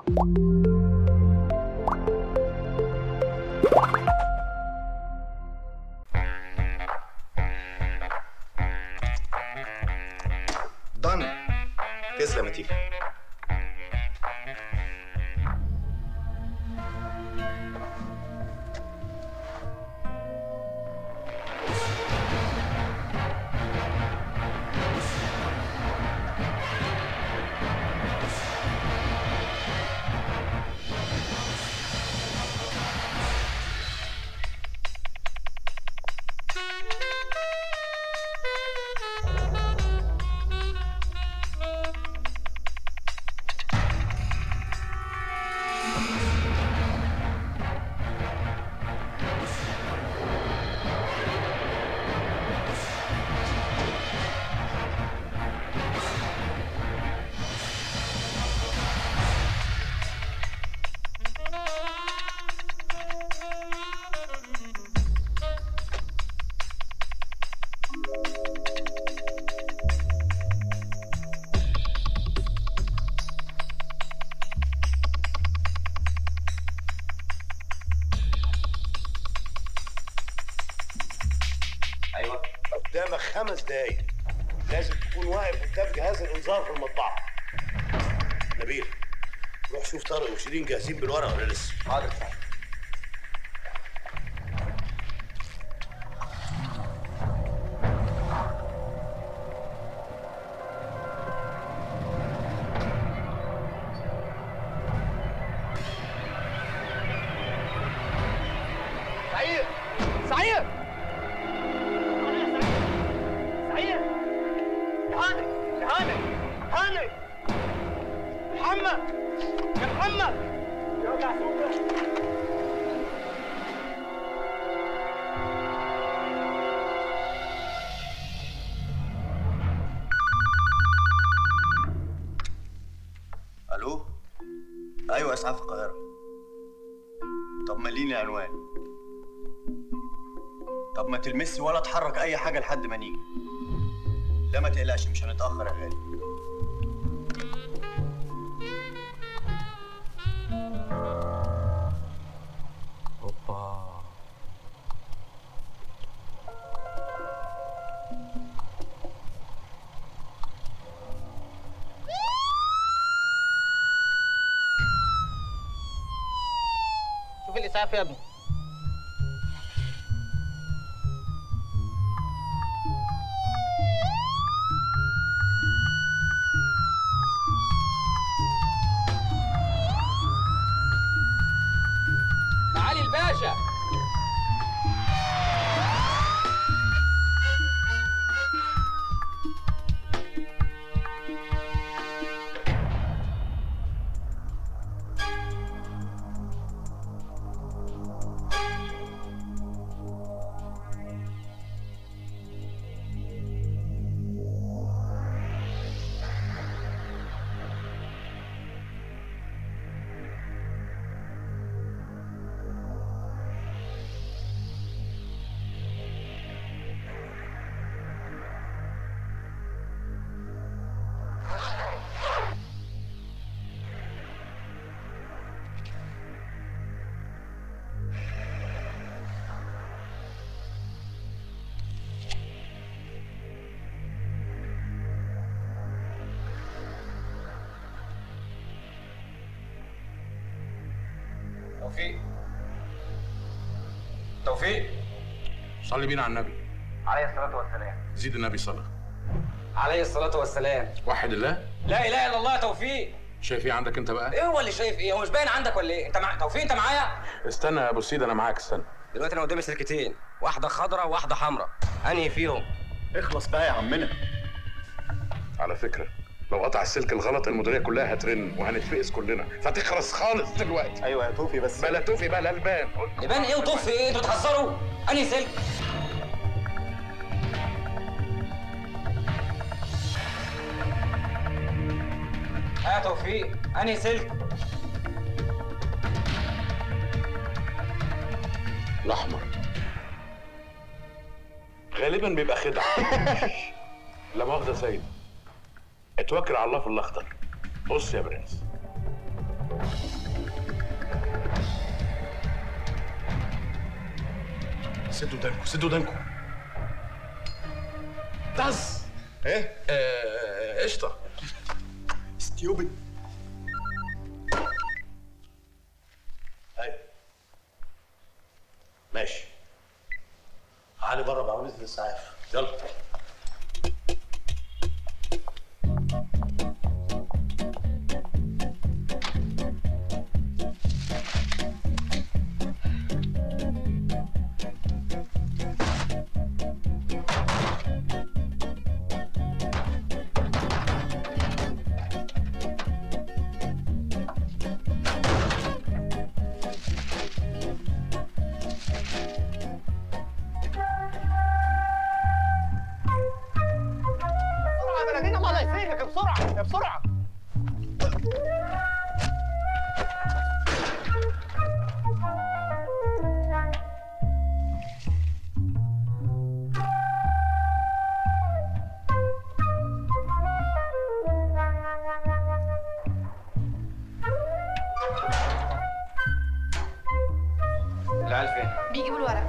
ضن تسلم يا تيفا ايوه قدامك خمس دقايق لازم تكون واقف قدام جهاز الانذار في المطبعه نبيل روح شوف طارق وشيرين جاهزين بالورق ولا لسه حاضر صاحبي سعيد سعيد سعيد يا هاني يا هاني هاني محمد يا محمد يا وجع صوتك الو ايوه اسعاف القاهره طب ماليني عنوان طب ما تلمسي ولا تحرك اي حاجه لحد ما نيجي لا ما تقلقش مش هنتاخر يا غالي اوبا شوف الاسعاف يا ابني معالي الباشا توفيق توفيق صلي بينا على النبي عليه الصلاة والسلام زيد النبي صلاه عليه الصلاة والسلام وحد الله لا اله الا الله يا توفيق شايف ايه عندك انت بقى ايه هو اللي شايف ايه هو مش باين عندك ولا ايه انت مع... توفيق انت معايا استنى يا ابو سيد انا معاك استنى دلوقتي انا قدامي سلكتين واحده خضراء وواحده حمراء انهي فيهم اخلص بقى يا عمنا على فكره لو قطع السلك الغلط المديريه كلها هترن وهنتفقس كلنا فتخرس خالص دلوقتي ايوه يا توفي بس بلا توفي بلا البان يبان ايه وطف ايه انتوا بتهزروا انهي سلك ها توفيق انهي سلك الاحمر غالبا بيبقى خدعه لا مؤاخذه سيد اتوكل على الله في الاخضر بص يا برنس سدوا ودانكم سدوا ودانكم دز ايه آه، قشطه ستيوبد ايوه ماشي علي بره بعربيه الاسعاف يلا بسرعه يا بلدين الله يسيبك بسرعه بسرعه العيال فين؟ بيجيبوا الورق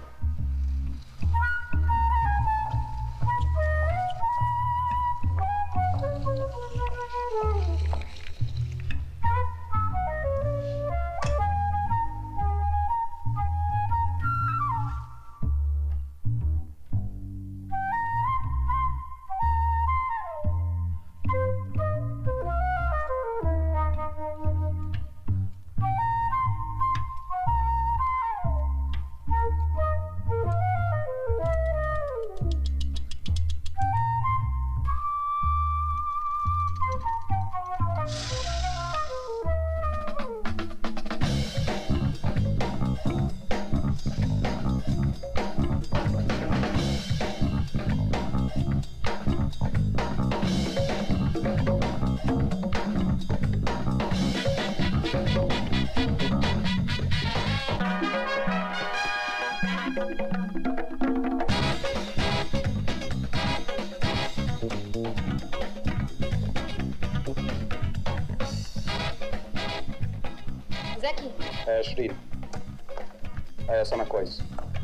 زكي آه شيرين آه سامع كويس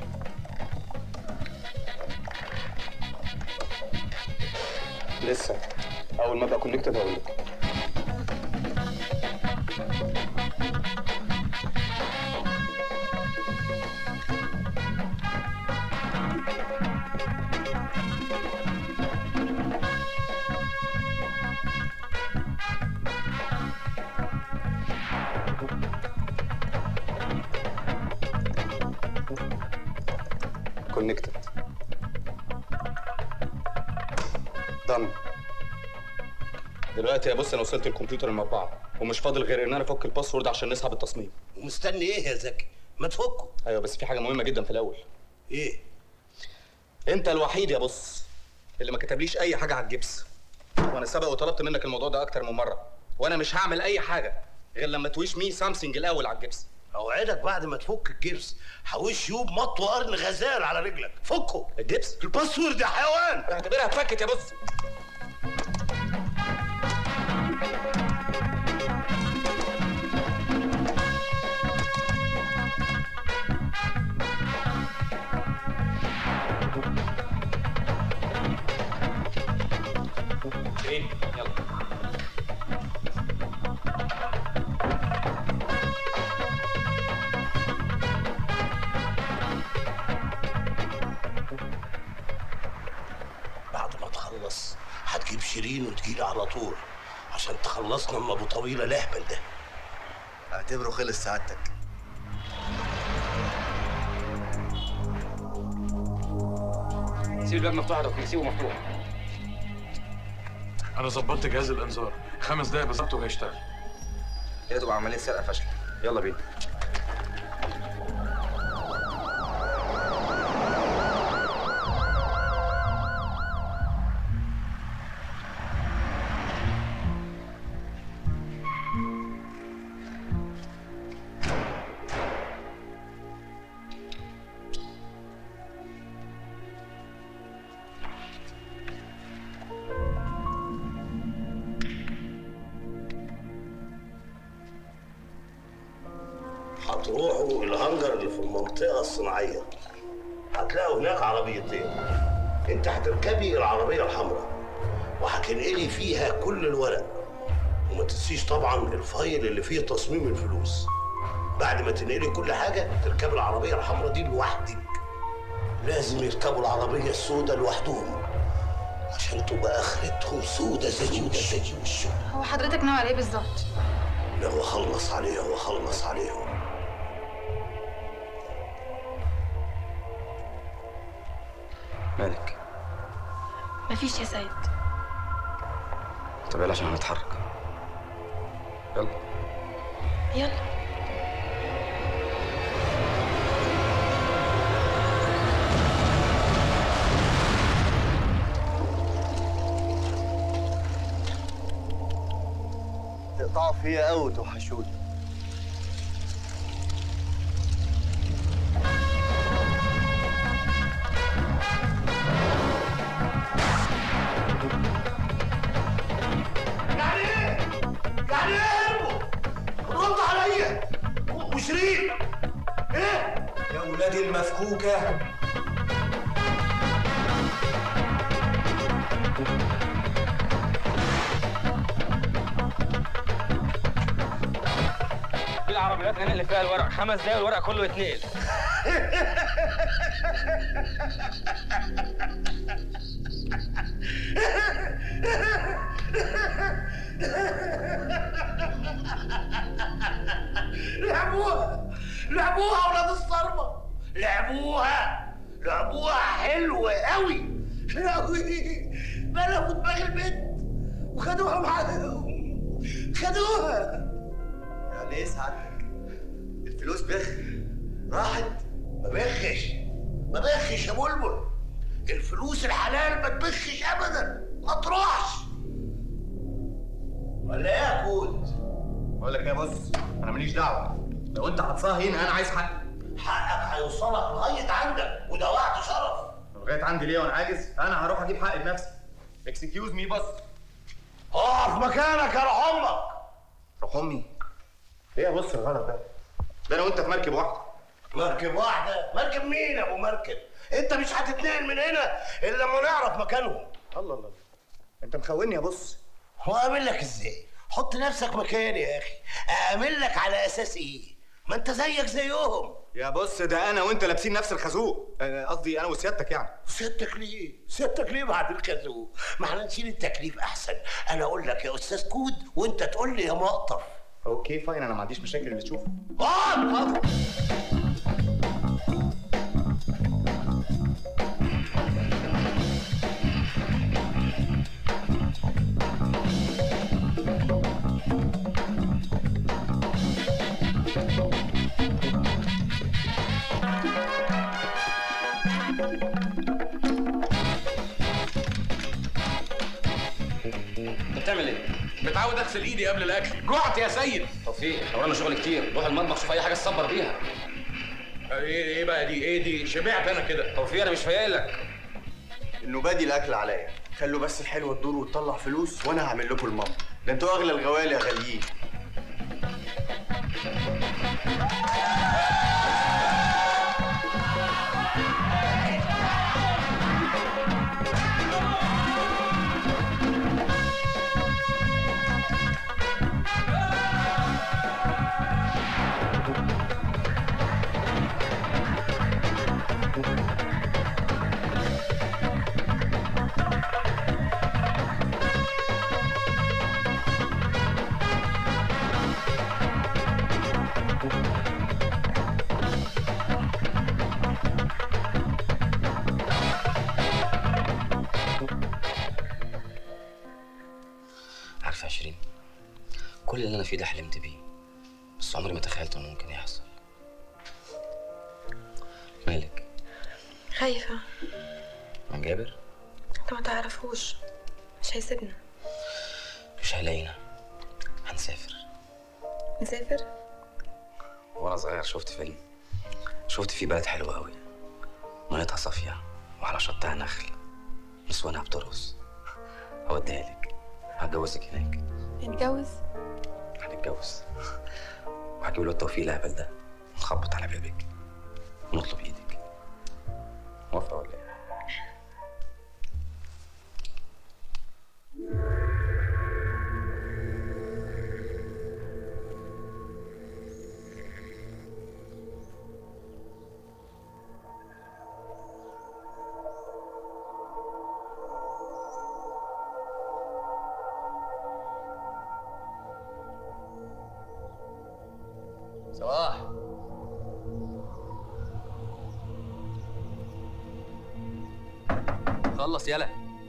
لسه اول ما ابقى كونكتد هقول لك كونكتد دن دلوقتي يا بص انا وصلت الكمبيوتر المطبعه ومش فاضل غير ان انا افك الباسورد عشان نسحب التصميم ومستني ايه يا زكي ما تفكوا ايوه بس في حاجه مهمه جدا في الاول ايه انت الوحيد يا بص اللي ما كتبليش اي حاجه على الجبس وانا سبق وطلبت منك الموضوع ده اكتر من مره وانا مش هعمل اي حاجه غير لما تويش مي سامسونج الاول على الجبس اوعدك بعد ما تفك الجبس حوش يوب مط وقرن غزال على رجلك فكه الجبس الباسورد يا حيوان اعتبرها اتفكت يا بص ايه يلا بعد ما تخلص هتجيب شيرين وتجيلي على طول عشان تخلصنا من ابو طويله الاهبل ده اعتبره خلص سعادتك سيب الباب مفتوح يا توفيق سيبه مفتوح انا ظبطت جهاز الانذار خمس دقايق بالظبط وهيشتغل كده تبقى عمليه سرقه فاشله يلا بينا هتروحوا الهنجر اللي في المنطقه الصناعيه هتلاقوا هناك عربيتين انت هتركبي العربيه الحمراء وهتنقلي فيها كل الورق وما تنسيش طبعا الفايل اللي فيه تصميم الفلوس بعد ما تنقلي كل حاجه تركبي العربيه الحمراء دي لوحدك لازم يركبوا العربيه السوداء لوحدهم عشان تبقى اخرتهم سودة زي زي الشغل هو حضرتك ناوي على ايه بالظبط لو اخلص عليهم واخلص عليهم مالك مفيش يا سيد طب يلا عشان هنتحرك يلا يلا تقطعوا فيا قوي وتوحشوني يعني ايه؟ يعني ايه هربوا؟ رد عليا و- وشريك ايه؟ يا ولادي المفكوكة في العربيات هنا اللي فيها الورق خمس دقايق الورق كله اتنقل لعبوها لعبوها اولاد الصرمه لعبوها لعبوها حلوة قوي قوي بلغوا دماغ البنت وخدوها معاهم خدوها يعني ايه سعادتك؟ الفلوس بخ راحت ما بخش ما بخش يا بلبل الفلوس الحلال ما تبخش ابدا ما تروحش ولا ايه يا كود بقول لك ايه بص انا ماليش دعوه لو انت هتصاهي هنا انا عايز حقي حقك هيوصلك لغايه عندك وده وعد شرف لغايه عندي ليه وانا عاجز انا هروح اجيب حقي بنفسي اكسكيوز مي بس اقف مكانك يا روح امك روح امي ايه يا بص الغلط ده ده انا وانت في مركب واحده مركب واحده مركب مين يا ابو مركب انت مش هتتنقل من هنا الا لما نعرف مكانهم الله الله انت مخوني يا بص هو اعمل لك ازاي حط نفسك مكاني يا اخي اعمل لك على اساس ايه ما انت زيك زيهم يا بص ده انا وانت لابسين نفس الخازوق آه، قصدي انا وسيادتك يعني سيادتك ليه؟ سيادتك ليه بعد الكذوب؟ ما احنا نشيل التكليف احسن، انا اقول لك يا استاذ كود وانت تقول لي يا مقطف. اوكي فاين انا ما عنديش مشاكل اللي تشوفه اقعد انت بتعمل ايه؟ متعود اغسل ايدي قبل الاكل جوعت يا سيد توفيق احنا ورانا شغل كتير روح المطبخ شوف اي حاجه تصبر بيها ايه ايه بقى دي ايه دي شبعت انا كده توفيق انا مش فايق لك انه بادي الاكل عليا خلوا بس الحلوه تدور وتطلع فلوس وانا هعمل لكم الماما ده انتوا اغلى الغوالي يا غاليين عارف يا شيرين كل اللي انا فيه ده حلمت بيه بس عمري ما تخيلت انه ممكن يحصل مالك خايفة من جابر انت ما تعرفوش مش هيسيبنا مش هيلاقينا هنسافر نسافر وانا صغير شفت فيلم شفت فيه بلد حلوة قوي ميتها صافية وعلى شطها نخل نسوانها بترقص هوديها لك هتجوزك هناك نتجوز هنتجوز وهجيب له التوفيق الهبل ده نخبط على بابك ونطلب ايدك موافقه ولا ايه صباح خلص يلا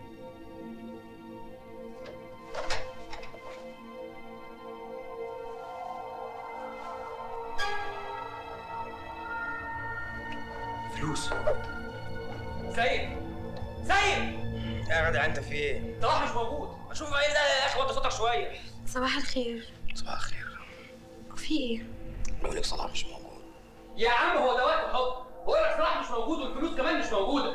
فلوس سيد سيد يا جدع انت في ايه؟ صلاح مش موجود اشوف ايه ده يا اخي وطي صوتك شويه صباح الخير صباح الخير في ايه بقول لك صلاح مش موجود يا عم هو ده وقت حب بقول لك صلاح مش موجود والفلوس كمان مش موجوده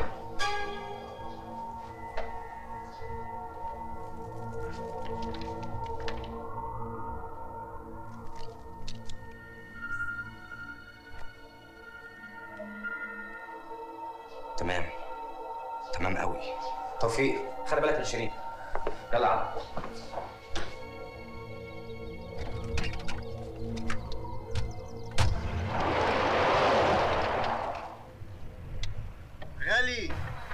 تمام تمام قوي توفيق خلي بالك من شيرين يلا يا عم غالي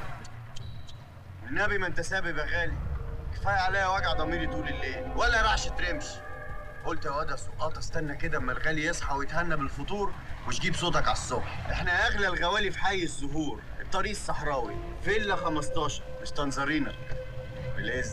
النبي ما انت سابب يا غالي كفايه عليا وجع ضميري طول الليل ولا رعشه رمش قلت يا واد يا سقاط استنى كده اما الغالي يصحى ويتهنى بالفطور وتجيب صوتك على الصبح احنا اغلى الغوالي في حي الزهور الطريق الصحراوي فيلا 15 مش تنظرينك بالاذن